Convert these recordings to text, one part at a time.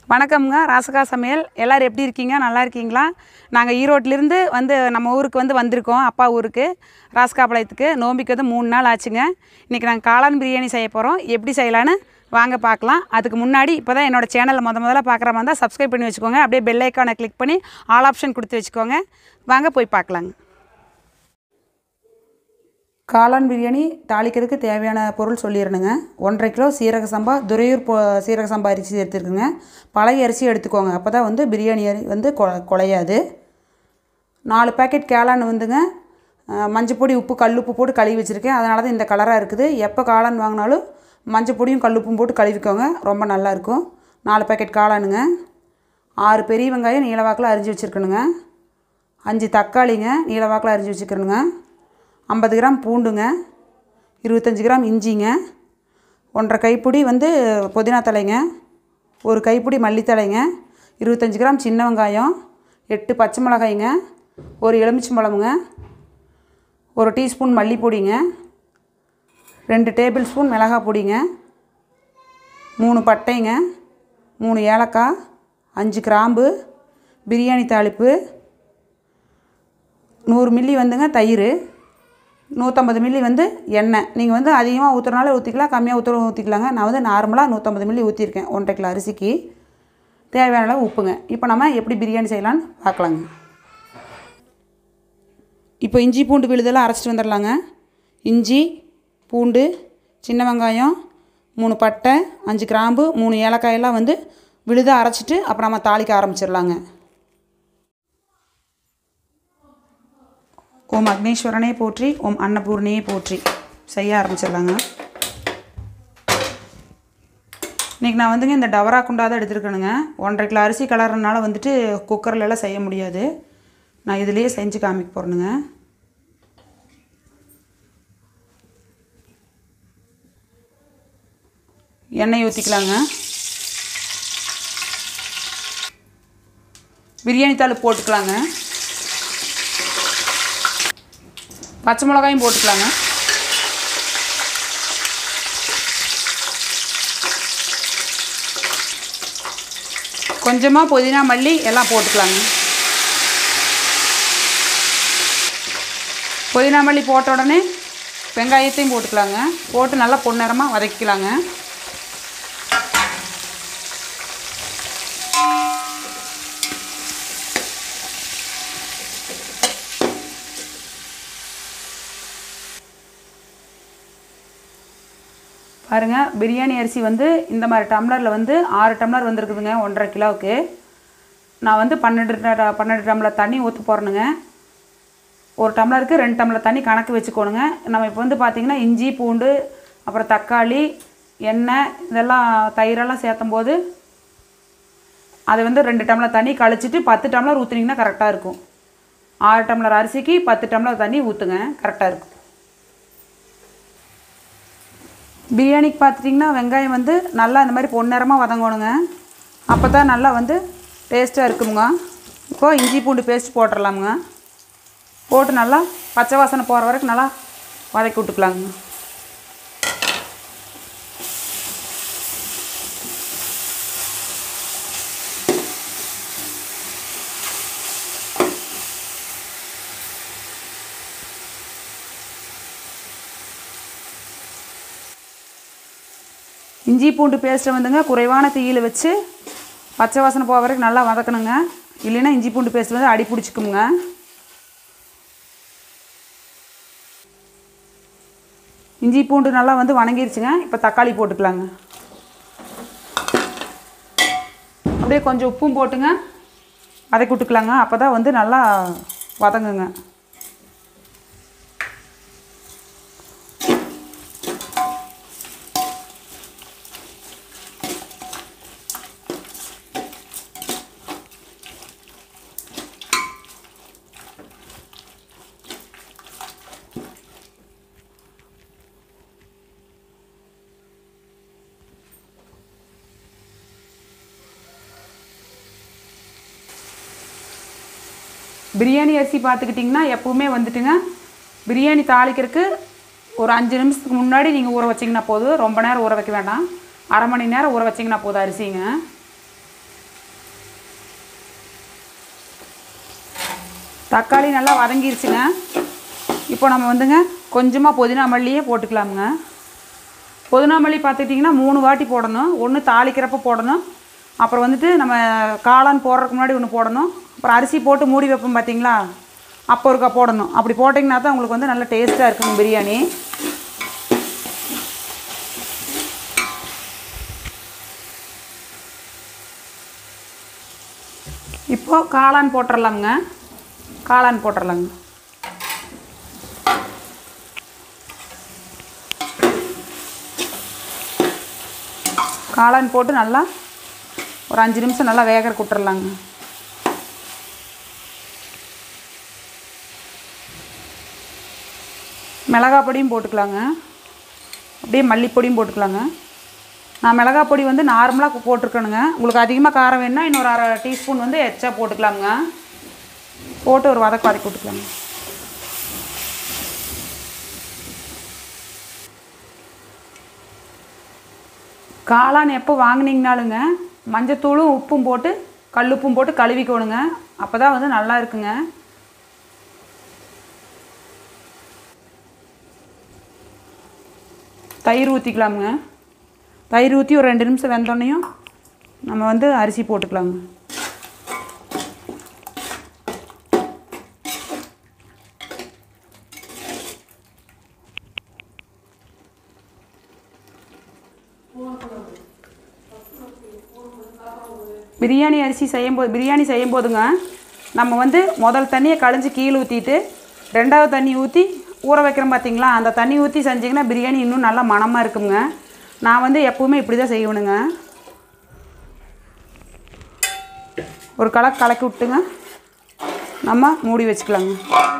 வணக்கம்ங்க ராசகா சமையல் எல்லோரும் எப்படி இருக்கீங்க நல்லா இருக்கீங்களா நாங்கள் ஈரோட்டிலேருந்து வந்து நம்ம ஊருக்கு வந்து வந்திருக்கோம் அப்பா ஊருக்கு ராசகாபாளையத்துக்கு நோம்பிக்கு வந்து மூணு நாள் ஆச்சுங்க இன்றைக்கி நாங்கள் காளான் பிரியாணி செய்ய போகிறோம் எப்படி செய்யலான்னு வாங்க பார்க்கலாம் அதுக்கு முன்னாடி இப்போ தான் என்னோடய சேனலை முத முதல்ல பார்க்குற மாதிரி இருந்தால் சப்ஸ்கிரைப் பண்ணி வச்சுக்கோங்க அப்படியே பெல் ஐக்கானை கிளிக் பண்ணி ஆல் ஆப்ஷன் கொடுத்து வச்சுக்கோங்க வாங்க போய் பார்க்கலாங்க காளான் பிரியாணி தாளிக்கிறதுக்கு தேவையான பொருள் சொல்லிடணுங்க ஒன்றரை கிலோ சீரக சம்பா துரையூர் பொ சீரக சம்பா அரிசி எடுத்துருக்குங்க பழைய அரிசி எடுத்துக்கோங்க அப்போ தான் வந்து பிரியாணி அரி வந்து கொ குலையாது நாலு பேக்கெட் கேளான் வந்துங்க அஹ், மஞ்சப்பொடி உப்பு கல்லுப்பு போட்டு கழுவி வச்சுருக்கேன் அதனால தான் இந்த கலராக இருக்குது எப்போ காளான் வாங்கினாலும் மஞ்சப்பொடியும் கல்லுப்பும் போட்டு கழுவிக்கோங்க ரொம்ப நல்லாயிருக்கும் நாலு பேக்கெட் காளானுங்க ஆறு பெரிய வெங்காயம் நீளவாக்கில் அரிஞ்சு வச்சுருக்கணுங்க அஞ்சு தக்காளிங்க நீளவாக்கில் அரிஞ்சு வச்சுக்கிறணுங்க ஐம்பது கிராம் பூண்டுங்க இருபத்தஞ்சி கிராம் இஞ்சிங்க ஒன்றரை கைப்பிடி வந்து புதினா தலைங்க ஒரு கைப்பிடி மல்லித்தலைங்க இருபத்தஞ்சி கிராம் சின்ன வெங்காயம் எட்டு பச்சை மிளகாய்ங்க ஒரு எலுமிச்சம்பழமுங்க ஒரு டீஸ்பூன் மல்லிப்பொடிங்க ரெண்டு டேபிள் ஸ்பூன் மிளகாய் பொடிங்க மூணு பட்டைங்க மூணு ஏலக்காய் அஞ்சு கிராம்பு பிரியாணி தாளிப்பு நூறு மில்லி வந்துங்க தயிர் நூற்றம்பது மில்லி வந்து எண்ணெய் நீங்கள் வந்து அதிகமாக ஊற்றுறனால ஊற்றிக்கலாம் கம்மியாக ஊற்றுறவும் ஊற்றிக்கலாங்க நான் வந்து நார்மலாக நூற்றம்பது மில்லி ஊற்றிருக்கேன் ஒன்றரை கிலோ அரிசிக்கு தேவையான அளவு உப்புங்க இப்போ நம்ம எப்படி பிரியாணி செய்யலான்னு பார்க்கலாங்க இப்போ இஞ்சி பூண்டு விழுதெல்லாம் அரைச்சிட்டு வந்துடலாங்க இஞ்சி பூண்டு சின்ன வெங்காயம் மூணு பட்டை அஞ்சு கிராம்பு மூணு ஏலக்காயெல்லாம் வந்து விழுதாக அரைச்சிட்டு அப்புறம் நம்ம தாளிக்க ஆரம்பிச்சிடலாங்க ஓம் அக்னேஸ்வரனே போற்றி ஓம் அன்னபூர்ணியே போற்றி செய்ய ஆரம்பிச்சிடலாங்க இன்றைக்கி நான் வந்துங்க இந்த டவரா குண்டா தான் எடுத்துருக்கணுங்க ஒன்றரை கிலோ அரிசி கலர்றதுனால வந்துட்டு குக்கர்ல எல்லாம் செய்ய முடியாது நான் இதுலேயே செஞ்சு காமிக்க போகிறேனுங்க எண்ணெய் ஊற்றிக்கலாங்க பிரியாணி தாள் போட்டுக்கலாங்க பச்சை மிளகாயும் போட்டுக்கலாங்க கொஞ்சமாக புதினா மல்லி எல்லாம் போட்டுக்கலாங்க புதினா மல்லி போட்ட உடனே வெங்காயத்தையும் போட்டுக்கலாங்க போட்டு நல்லா பொன்னிறமாக வதக்கிக்கலாங்க பாருங்க பிரியாணி அரிசி வந்து இந்த மாதிரி டம்ளரில் வந்து ஆறு டம்ளர் வந்திருக்குதுங்க ஒன்றரை கிலோவுக்கு நான் வந்து பன்னெண்டு ட- பன்னெண்டு டம்ளர் தண்ணி ஊற்ற போகிறேனுங்க ஒரு டம்ளருக்கு ரெண்டு டம்ளர் தண்ணி கணக்கு வச்சுக்கோணுங்க நம்ம இப்போ வந்து பார்த்திங்கன்னா இஞ்சி பூண்டு அப்புறம் தக்காளி எண்ணெய் இதெல்லாம் தயிரெல்லாம் சேர்த்தும் போது அதை வந்து ரெண்டு டம்ளர் தண்ணி கழிச்சிட்டு பத்து டம்ளர் ஊற்றுனீங்கன்னா கரெக்டாக இருக்கும் ஆறு டம்ளர் அரிசிக்கு பத்து டம்ளர் தண்ணி ஊற்றுங்க கரெக்டாக இருக்கும் பிரியாணிக்கு பார்த்துட்டிங்கன்னா வெங்காயம் வந்து நல்லா இந்த மாதிரி பொன்னிறமாக வதங்கணுங்க அப்போ தான் நல்லா வந்து டேஸ்ட்டாக இருக்குமுங்க இப்போது இஞ்சி பூண்டு பேஸ்ட் போட்டுடலாமுங்க போட்டு நல்லா பச்சை வாசனை போகிற வரைக்கும் நல்லா வதக்கி விட்டுக்கலாங்க இஞ்சி பூண்டு பேஸ்ட்டை வந்துங்க குறைவான தீயில் வச்சு பச்சை வாசனை போக வரைக்கும் நல்லா வதக்கணுங்க இல்லைன்னா இஞ்சி பூண்டு பேஸ்ட் வந்து அடி பிடிச்சிக்குமுங்க இஞ்சி பூண்டு நல்லா வந்து வணங்கிருச்சுங்க இப்போ தக்காளி போட்டுக்கலாங்க அப்படியே கொஞ்சம் உப்பும் போட்டுங்க வதக்கி விட்டுக்கலாங்க அப்போ தான் வந்து நல்லா வதங்குங்க பிரியாணி அரிசி பார்த்துக்கிட்டிங்கன்னா எப்பவுமே வந்துட்டுங்க பிரியாணி தாளிக்கிறதுக்கு ஒரு அஞ்சு நிமிஷத்துக்கு முன்னாடி நீங்கள் ஊற வச்சிங்கன்னா போதும் ரொம்ப நேரம் ஊற வைக்க வேண்டாம் அரை மணி நேரம் ஊற வச்சிங்கன்னா போதும் அரிசிங்க தக்காளி நல்லா வதங்கிருச்சுங்க இப்போ நம்ம வந்துங்க கொஞ்சமாக புதினா மல்லியே போட்டுக்கலாமுங்க புதினா மல்லி பார்த்துக்கிட்டிங்கன்னா மூணு வாட்டி போடணும் ஒன்று தாளிக்கிறப்ப போடணும் அப்புறம் வந்துட்டு நம்ம காளான் போடுறதுக்கு முன்னாடி ஒன்று போடணும் அப்புறம் அரிசி போட்டு மூடி வைப்போம் பார்த்தீங்களா அப்போ ஒருக்கா போடணும் அப்படி போட்டிங்கன்னா தான் உங்களுக்கு வந்து நல்ல டேஸ்ட்டாக இருக்குங்க பிரியாணி இப்போ காளான் போட்டுடலாமுங்க காளான் போட்டுடலாங்க காளான் போட்டு நல்லா ஒரு அஞ்சு நிமிஷம் நல்லா வேக விட்டுறலாங்க மிளகா பொடியும் போட்டுக்கலாங்க அப்படியே மல்லிப்பொடியும் போட்டுக்கலாங்க நான் மிளகா பொடி வந்து நார்மலாக போட்டிருக்கணுங்க உங்களுக்கு அதிகமாக காரம் வேணுன்னா இன்னொரு அரை டீஸ்பூன் வந்து எச்சா போட்டுக்கலாங்க போட்டு ஒரு வதக்கு வதக்கி விட்டுக்கலாங்க காளான் எப்போ வாங்குனீங்கனாலுங்க மஞ்சத்தூளும் உப்பும் போட்டு கல்லுப்பும் போட்டு கழுவிக்கோணுங்க அப்போ தான் வந்து நல்லா இருக்குங்க தயிர் ஊற்றிக்கலாமுங்க தயிர் ஊற்றி ஒரு ரெண்டு நிமிஷம் வெந்தோடனையும் நம்ம வந்து அரிசி போட்டுக்கலாங்க பிரியாணி அரிசி செய்யும்போது பிரியாணி செய்யும் போதுங்க நம்ம வந்து முதல் தண்ணியை கழிஞ்சு கீழே ஊற்றிட்டு ரெண்டாவது தண்ணி ஊற்றி ஊற வைக்கிறோம் பார்த்தீங்களா அந்த தண்ணி ஊற்றி செஞ்சிங்கன்னா பிரியாணி இன்னும் நல்லா மணமாக இருக்குங்க நான் வந்து எப்பவுமே இப்படி தான் செய்யணுங்க ஒரு கலக்கு கலக்கி விட்டுங்க நம்ம மூடி வச்சுக்கலாங்க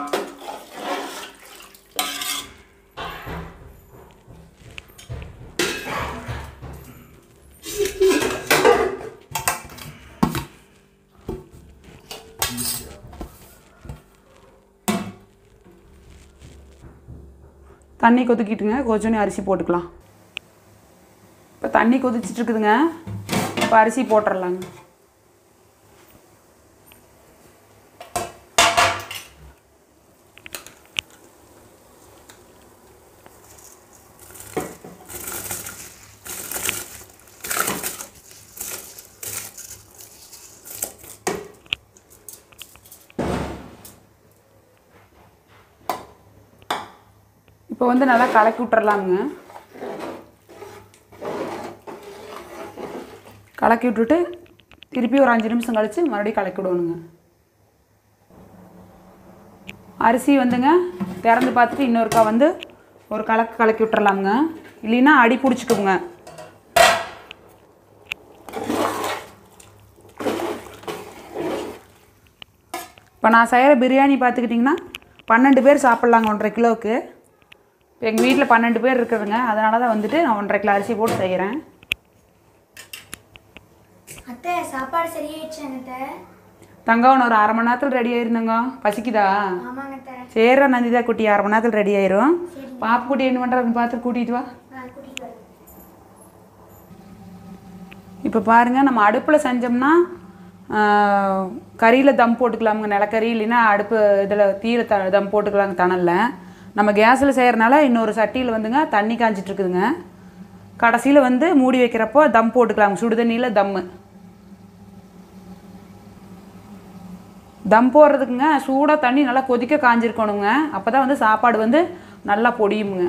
தண்ணி கொதிக்கிட்டுங்க கொஞ்சோண்டு அரிசி போட்டுக்கலாம் இப்போ தண்ணி கொதிச்சிட்டு இருக்குதுங்க இப்போ அரிசி போட்டுடலாங்க இப்போ வந்து நல்லா கலக்கி விட்டுறலாமுங்க கலக்கி விட்டுட்டு திருப்பி ஒரு அஞ்சு நிமிஷம் கழித்து மறுபடியும் கலக்கி விடணுங்க அரிசி வந்துங்க திறந்து பார்த்துட்டு இன்னொருக்கா வந்து ஒரு கலக்கு கலக்கி விட்டுறலாமுங்க இல்லைன்னா அடி பிடிச்சிக்குங்க இப்போ நான் செய்கிற பிரியாணி பார்த்துக்கிட்டிங்கன்னா பன்னெண்டு பேர் சாப்பிட்லாங்க ஒன்றரை கிலோவுக்கு இப்போ எங்கள் வீட்டில் பன்னெண்டு பேர் இருக்குதுங்க அதனால தான் வந்துட்டு நான் ஒன்றரை கிலோ அரிசி போட்டு செய்கிறேன் அத்தை சாப்பாடு சரியாயிடுச்சாங்க அத்தை தங்கம் ஒரு அரை மணி நேரத்தில் ரெடி ஆயிருந்தங்க பசிக்குதா ஆமாங்க அத்தை சரிடா நந்திதா குட்டி அரை மணி நேரத்தில் ரெடி ஆயிரும் பாப்பு குட்டி என்ன பண்ணுறாருன்னு பார்த்து கூட்டிகிட்டு வா நான் கூட்டிட்டு வரேன் இப்போ பாருங்கள் நம்ம அடுப்பில் செஞ்சோம்னா கறியில் தம் போட்டுக்கலாமுங்க நிலக்கறி இல்லைன்னா அடுப்பு இதில் தீயில த தம் போட்டுக்கலாங்க தணலில் நம்ம கேஸில் செய்கிறனால இன்னொரு சட்டியில் வந்துங்க தண்ணி காஞ்சிட்டு இருக்குதுங்க கடைசியில் வந்து மூடி வைக்கிறப்போ தம் போட்டுக்கலாங்க சுடு தண்ணியில் தம்மு தம் போடுறதுக்குங்க சூடாக தண்ணி நல்லா கொதிக்க காஞ்சிருக்கணுங்க அப்போ தான் வந்து சாப்பாடு வந்து நல்லா பொடியுமுங்க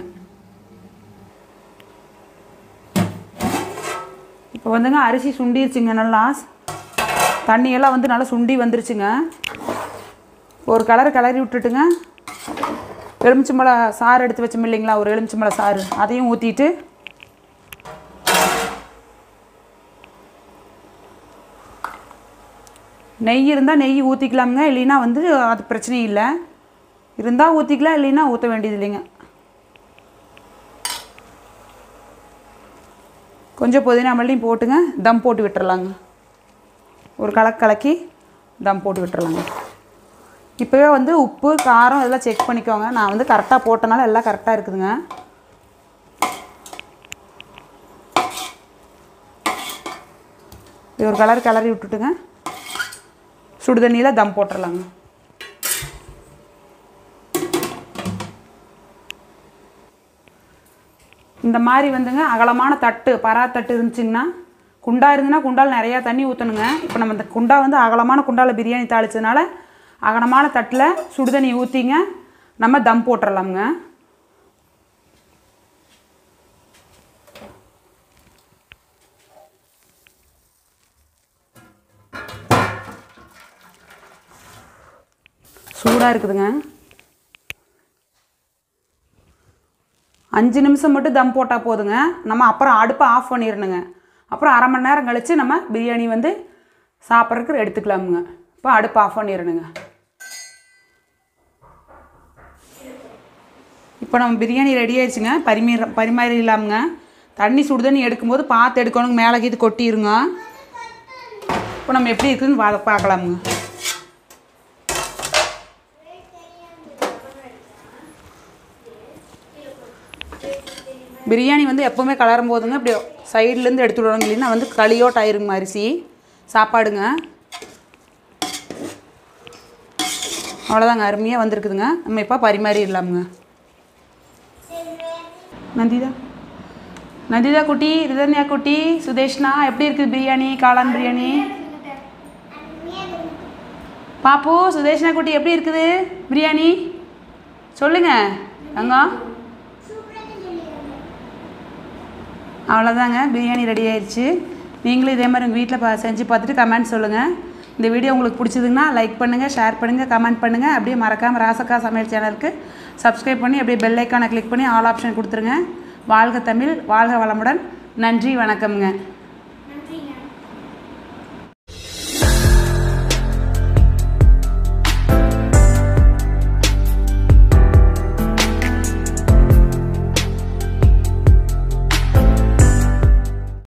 இப்போ வந்துங்க அரிசி சுண்டிருச்சுங்க நல்லா தண்ணியெல்லாம் வந்து நல்லா சுண்டி வந்துருச்சுங்க ஒரு கலர் கிளறி விட்டுட்டுங்க எலுமிச்சம்பழ சாறு எடுத்து வச்சோம் இல்லைங்களா ஒரு எலுமிச்சம்பழ சாறு அதையும் ஊற்றிட்டு நெய் இருந்தால் நெய் ஊற்றிக்கலாமுங்க இல்லைன்னா வந்து அது பிரச்சனை இல்லை இருந்தால் ஊற்றிக்கலாம் இல்லைன்னா ஊற்ற வேண்டியது இல்லைங்க கொஞ்சம் புதினா மல்லியும் போட்டுங்க தம் போட்டு விட்டுறலாங்க ஒரு கலக்கு கலக்கி தம் போட்டு விட்டுறலாங்க இப்போவே வந்து உப்பு காரம் இதெல்லாம் செக் பண்ணிக்கோங்க நான் வந்து கரெக்டாக போட்டனால எல்லாம் கரெக்டாக இருக்குதுங்க இது ஒரு கலர் கிளறி விட்டுட்டுங்க சுடு தண்ணியில் தம் போட்டுடலாங்க இந்த மாதிரி வந்துங்க அகலமான தட்டு பரா தட்டு இருந்துச்சுங்கன்னா குண்டா இருந்துன்னா குண்டால் நிறையா தண்ணி ஊற்றணுங்க இப்போ நம்ம இந்த குண்டா வந்து அகலமான குண்டாவில் பிரியாணி தாளிச்சதுனால அகலமான தட்டில் சுடுதண்ணி ஊற்றிங்க நம்ம தம் போட்டுடலாமுங்க சூடாக இருக்குதுங்க அஞ்சு நிமிஷம் மட்டும் தம் போட்டால் போதுங்க நம்ம அப்புறம் அடுப்பை ஆஃப் பண்ணிடணுங்க அப்புறம் அரை மணி நேரம் கழித்து நம்ம பிரியாணி வந்து சாப்பிட்றதுக்கு எடுத்துக்கலாமுங்க இப்போ அடுப்பை ஆஃப் பண்ணிடணுங்க இப்போ நம்ம பிரியாணி ரெடி ஆயிடுச்சுங்க பரிமாற பரிமாறிடலாமுங்க தண்ணி சுடு தண்ணி எடுக்கும்போது பார்த்து எடுக்கணுங்க மேலே கீது கொட்டிடுங்க இப்போ நம்ம எப்படி இருக்குதுன்னு பா பார்க்கலாமுங்க பிரியாணி வந்து எப்போவுமே கலரும் போதுங்க இப்படி சைட்லேருந்து எடுத்து விடுவாங்க இல்லைன்னா வந்து களியோட் ஆயிருங்க அரிசி சாப்பாடுங்க அவ்வளோதாங்க அருமையாக வந்திருக்குதுங்க நம்ம இப்போ பரிமாறிடலாமுங்க நந்திதா நந்திதா குட்டி ரிதன்யா குட்டி சுதேஷ்னா எப்படி இருக்குது பிரியாணி காளான் பிரியாணி பாப்பு சுதேஷ்னா குட்டி எப்படி இருக்குது பிரியாணி சொல்லுங்க தங்கம் அவ்வளோதாங்க பிரியாணி ரெடி ஆயிடுச்சு நீங்களும் இதே மாதிரி உங்கள் வீட்டில் பா செஞ்சு பார்த்துட்டு கமெண்ட் சொல்லுங்கள் இந்த வீடியோ உங்களுக்கு பிடிச்சதுங்கன்னா லைக் பண்ணுங்கள் ஷேர் பண்ணுங்கள் கமெண்ட் பண்ணுங்கள் அப்படியே மறக்காமல் ராசக்கா சமையல் சேனலுக்கு சப்ஸ்கிரைப் பண்ணி அப்படியே பெல் ஐக்கானை கிளிக் பண்ணி ஆல் ஆப்ஷன் கொடுத்துருங்க வாழ்க தமிழ் வாழ்க வளமுடன் நன்றி வணக்கம்ங்க